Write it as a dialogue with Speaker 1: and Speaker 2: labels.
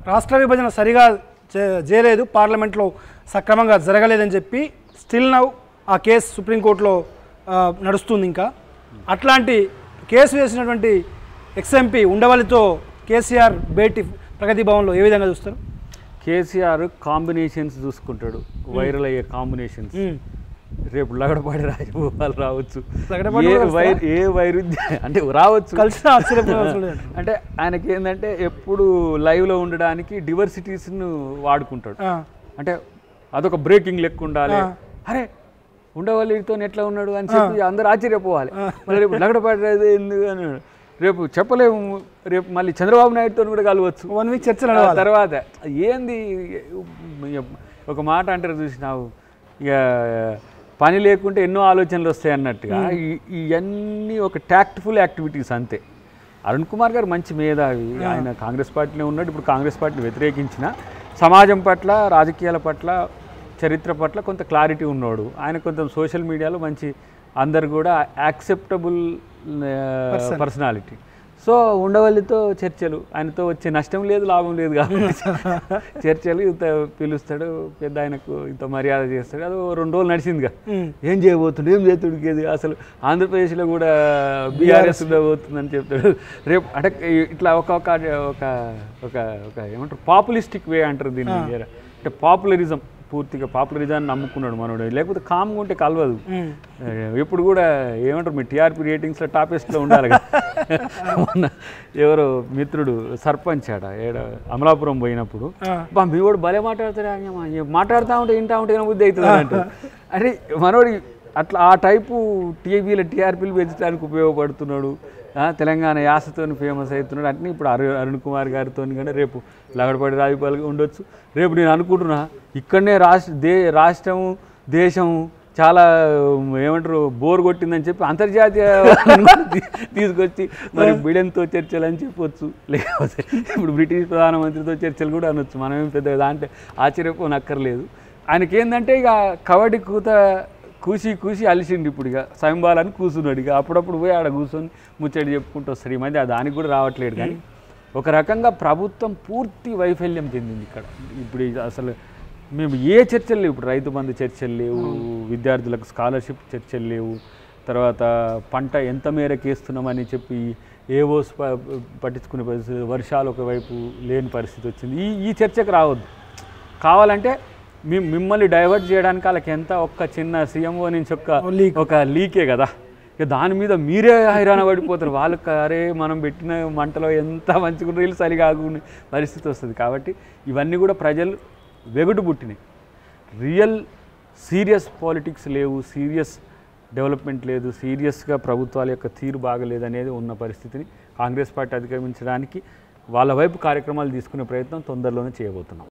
Speaker 1: రాష్ట్ర విభజన సరిగా చే- చేయలేదు పార్లమెంట్లో సక్రమంగా జరగలేదని చెప్పి స్టిల్ నౌ ఆ కేసు సుప్రీంకోర్టులో ఆ, నడుస్తుంది ఇంకా అట్లాంటి కేసు వేసినటువంటి ఎక్స్ఎంపీ ఉండవల్లితో కేసీఆర్ భేటీ ప్రగతి భవన్లో ఏ విధంగా చూస్తారు
Speaker 2: కేసీఆర్ కాంబినేషన్స్ చూసుకుంటాడు వైరల్ అయ్యే కాంబినేషన్స్ రేపు లగడపాడి రాజగోపాల్ రావచ్చు
Speaker 1: లగడపాటి
Speaker 2: ఏ
Speaker 1: కూడా వస్తారా?
Speaker 2: వైర్ ఏ వైరుధ్య అంటే రావచ్చు
Speaker 1: కలిసిన ఆశ్చర్యపోవాల్సిన లేదు.
Speaker 2: అంటే ఆయనకి ఏంటంటే ఎప్పుడు లైవ్లో ఉండడానికి డివర్సిటీస్ను వాడుకుంటాడు
Speaker 1: ఆ,
Speaker 2: అంటే అదొక బ్రేకింగ్ లెక్క ఉండాలి
Speaker 1: ఆ.
Speaker 2: అరే ఉండవల్లితో ఎట్లా ఉన్నాడు అని చెప్పి అందరూ ఆశ్చర్యపోవాలి మళ్ళీ రేపు లగడపాటి రాజు ఎందుకు అని రేపు చెప్పలేము రేపు మళ్ళీ చంద్రబాబు నాయుడుతో కూడా కలవచ్చు
Speaker 1: వన్ వీక్ చర్చలు
Speaker 2: ఆ
Speaker 1: నడవాలి
Speaker 2: తర్వాత ఏంది ఇక ఒక మాట అంటారు చూసినావు ఇక పని లేకుంటే ఎన్నో ఆలోచనలు వస్తాయి అన్నట్టుగా ఈ- ఇవన్నీ ఒక ట్యాక్ట్ఫుల్ యాక్టివిటీస్ అంతే అరుణ్ కుమార్ గారు మంచి మేధావి ఆయన కాంగ్రెస్ పార్టీలో ఉన్నాడు ఇప్పుడు కాంగ్రెస్ పార్టీని వ్యతిరేకించిన సమాజం పట్ల రాజకీయాల పట్ల చరిత్ర పట్ల కొంత క్లారిటీ ఉన్నాడు ఆయన కొంత సోషల్ మీడియాలో మంచి అందరు కూడా యాక్సెప్టబుల్ పర్సనాలిటీ సో ఉండవల్లితో చర్చలు ఆయనతో వచ్చే నష్టం లేదు లాభం లేదు కాబట్టి చర్చలు ఇంత పిలుస్తాడు పెద్ద ఆయనకు ఇంత మర్యాద చేస్తాడు అది ఓ రెండు రోజులు నడిచిందిగా
Speaker 1: ఉమ్.
Speaker 2: ఏం చేయబోతుండు ఏం చేతుడికేది అసలు ఆంధ్రప్రదేశ్లో కూడా బీఆర్ఎస్ ఉండబోతుందని చెప్తాడు రేపు అంటే ఇట్లా ఒక ఒక ఒక ఒక ఒక ఏమంటారు పాపులిస్టిక్ వే అంటారు దీన్ని అంటే పాపులరిజం పూర్తిగా పాపులరిజాన్ని నమ్ముకున్నాడు మనోడు లేకపోతే కామ్గా ఉంటే కలవదు
Speaker 1: ఉమ్.
Speaker 2: ఎప్పుడు కూడా ఏమంటారు మీ టీఆర్పీ రేటింగ్స్లో టాపెస్ట్లో ఉండాలి కదా మొన్న ఎవరో మిత్రుడు సర్పంచ్ ఆడ ఏడ అమలాపురం పోయినప్పుడు
Speaker 1: ఆ.
Speaker 2: బా మీ వాడు భలే మాట్లాడతాడు ఆయన మా- ఏ మాట్లాడుతూ ఉంటే వింటా ఉంటే బుద్ధి అవుతుంది అంటారు అంటే మనోడి అట్లా ఆ టైపు టీవీలో టీఆర్పీలు పెంచడానికి ఉపయోగపడుతున్నాడు ఆ, తెలంగాణ యాసతో ఫేమస్ అవుతున్నాడు అట్నే ఇప్పుడు అరు అరుణ్ కుమార్ గారితో కానీ రేపు లగడపాటి రాజపాల్ ఉండొచ్చు రేపు నేను అనుకుంటున్నా ఇక్కడనే రాష్ట్ర దే రాష్ట్రం దేశం చాలా ఉమ్, ఏమంటారు బోర్ కొట్టిందని చెప్పి అంతర్జాతీయ తీ- తీసుకొచ్చి మరి బిడెన్తో చర్చలు అని చెప్పొచ్చు లేకపోతే ఇప్పుడు బ్రిటిష్ ప్రధానమంత్రితో చర్చలు కూడా అనొచ్చు మనమేం పెద్ద దాంట్లో ఆశ్చర్యపోనక్కర్లేదు ఆయనకి ఏంటంటే ఇక కబడ్డీ కూత కూసి కూసి అలిసిండు ఇప్పుడు ఇక స్వయంబాలని కూర్చున్నాడు ఇక అప్పుడప్పుడు పోయి ఆడ కూర్చొని ముచ్చడి చెప్పుకుంటూ వస్తాడు ఈ మధ్య దానికి కూడా రావట్లేదు కానీ ఒక రకంగా ప్రభుత్వం పూర్తి వైఫల్యం చెందింది ఇక్కడ ఇప్పుడు ఇది అసలు మేము ఏ చర్చలు లేవు ఇప్పుడు రైతు బంధు చర్చలు లేవు విద్యార్థులకు స్కాలర్షిప్ చర్చలు లేవు తర్వాత పంట ఎంత మేరకు వేస్తున్నామని చెప్పి ఏవోస్ ప- పట్టించుకునే పరిస్థితి వర్షాలు ఒకవైపు లేని పరిస్థితి వచ్చింది ఈ ఈ చర్చకు రావద్దు కావాలంటే మీ మిమ్మల్ని డైవర్ట్ చేయడానికి వాళ్ళకి ఎంత ఒక్క చిన్న సీఎంఓ నుంచి ఒక్క
Speaker 1: ఓ leak.
Speaker 2: ఒక లీకే కదా ఇక దాని మీద మీరే హైరాణ పడిపోతారు వాళ్ళకి అరే మనం పెట్టిన మంటలో ఎంత మంచిగా రీలు సరిగాకునే పరిస్థితి వస్తుంది కాబట్టి ఇవన్నీ కూడా ప్రజలు వెగుడు పుట్టినాయి రియల్ సీరియస్ పాలిటిక్స్ లేవు సీరియస్ డెవలప్మెంట్ లేదు సీరియస్గా ప్రభుత్వాల యొక్క తీరు బాగలేదు అనేది ఉన్న పరిస్థితిని కాంగ్రెస్ పార్టీ అధిగమించడానికి వాళ్ళ వైపు కార్యక్రమాలు తీసుకునే ప్రయత్నం తొందరలోనే చేయబోతున్నాం